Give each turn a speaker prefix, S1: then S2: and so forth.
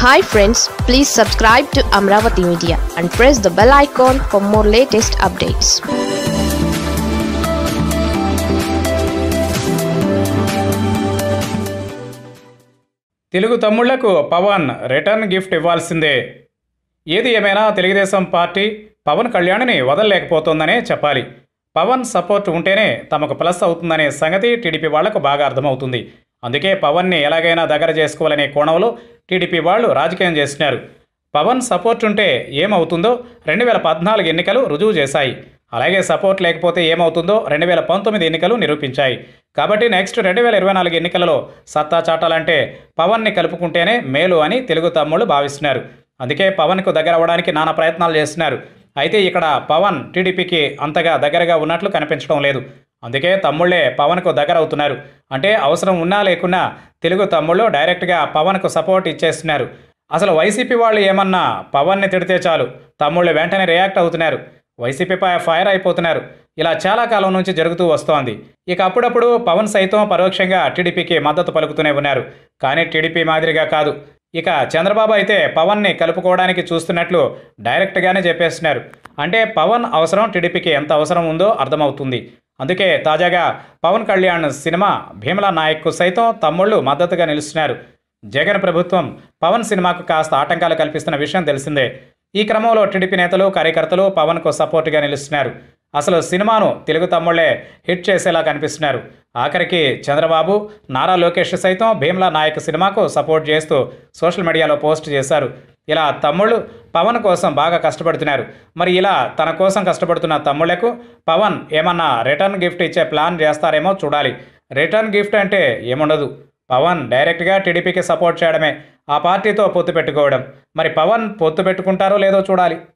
S1: hi friends please subscribe to Amaravati media and press the bell icon for more latest updates
S2: Telugu తమ్ముళ్లకు Pawan return gift ఇవ్వాల్సిందే ఏది ఏమైనా Telugu Desam party Pawan కళ్యాణ్ని వదలలేకపోతోందనే చెప్పాలి పవన్ సపోర్ట్ ఉంటేనే తమకు ప్లస్ అవుతుందనే సంగతి టీడీపీ వాళ్లకు బాగా అర్థమవుతుంది అందుకే పవన్ని ఎలాగైనా దగ్గర చేసుకోవాలనే కోణంలో టీడీపీ వాళ్ళు రాజకీయం చేస్తున్నారు పవన్ సపోర్ట్ ఉంటే ఏమవుతుందో రెండు వేల పద్నాలుగు ఎన్నికలు రుజువు చేశాయి అలాగే సపోర్ట్ లేకపోతే ఏమవుతుందో రెండు వేల పంతొమ్మిది ఎన్నికలు నిరూపించాయి కాబట్టి నెక్స్ట్ రెండు వేల ఇరవై నాలుగు ఎన్నికలలో సత్తా చాటాలంటే పవన్ని కలుపుకుంటేనే మేలు అని తెలుగు తమ్ముళ్ళు భావిస్తున్నారు అందుకే పవన్కు దగ్గర అవ్వడానికి నానా ప్రయత్నాలు చేస్తున్నారు అయితే ఇక్కడ పవన్ టీడీపీకి అంతగా దగ్గరగా ఉన్నట్లు కనిపించడం లేదు అందుకే తమ్ముళ్లే పవన్కు దగ్గర అవుతున్నారు అంటే అవసరం ఉన్నా లేకున్నా తెలుగు తమ్ముళ్ళు డైరెక్ట్గా పవన్కు సపోర్ట్ ఇచ్చేస్తున్నారు అసలు వైసీపీ వాళ్ళు ఏమన్నా పవన్ని తిడితే చాలు తమ్ముళ్ళు వెంటనే రియాక్ట్ అవుతున్నారు వైసీపీపై ఫైర్ అయిపోతున్నారు ఇలా చాలా కాలం నుంచి జరుగుతూ వస్తోంది ఇక అప్పుడప్పుడు పవన్ సైతం పరోక్షంగా టీడీపీకి మద్దతు పలుకుతూనే ఉన్నారు కానీ టీడీపీ మాదిరిగా కాదు ఇక చంద్రబాబు అయితే పవన్ని కలుపుకోవడానికి చూస్తున్నట్లు డైరెక్ట్గానే చెప్పేస్తున్నారు అంటే పవన్ అవసరం టీడీపీకి ఎంత అవసరం ఉందో అర్థమవుతుంది అందుకే తాజాగా పవన్ కళ్యాణ్ సినిమా భీమలా నాయక్కు సైతం తమ్ముళ్ళు మద్దతుగా నిలుస్తున్నారు జగన్ ప్రభుత్వం పవన్ సినిమాకు కాస్త ఆటంకాలు కల్పిస్తున్న విషయం తెలిసిందే ఈ క్రమంలో టీడీపీ నేతలు కార్యకర్తలు పవన్కు సపోర్టుగా నిలుస్తున్నారు అసలు సినిమాను తెలుగు తమ్ముళ్లే హిట్ చేసేలా కనిపిస్తున్నారు ఆఖరికి చంద్రబాబు నారా లోకేష్ సైతం భీమ్లా నాయక్ సినిమాకు సపోర్ట్ చేస్తూ సోషల్ మీడియాలో పోస్ట్ చేశారు ఇలా తమ్ముళ్ళు పవన్ కోసం బాగా కష్టపడుతున్నారు మరి ఇలా తన కోసం కష్టపడుతున్న తమ్ముళ్లకు పవన్ ఏమన్నా రిటర్న్ గిఫ్ట్ ఇచ్చే ప్లాన్ చేస్తారేమో చూడాలి రిటర్న్ గిఫ్ట్ అంటే ఏముండదు పవన్ డైరెక్ట్గా టీడీపీకి సపోర్ట్ చేయడమే ఆ పార్టీతో పొత్తు పెట్టుకోవడం మరి పవన్ పొత్తు పెట్టుకుంటారో లేదో చూడాలి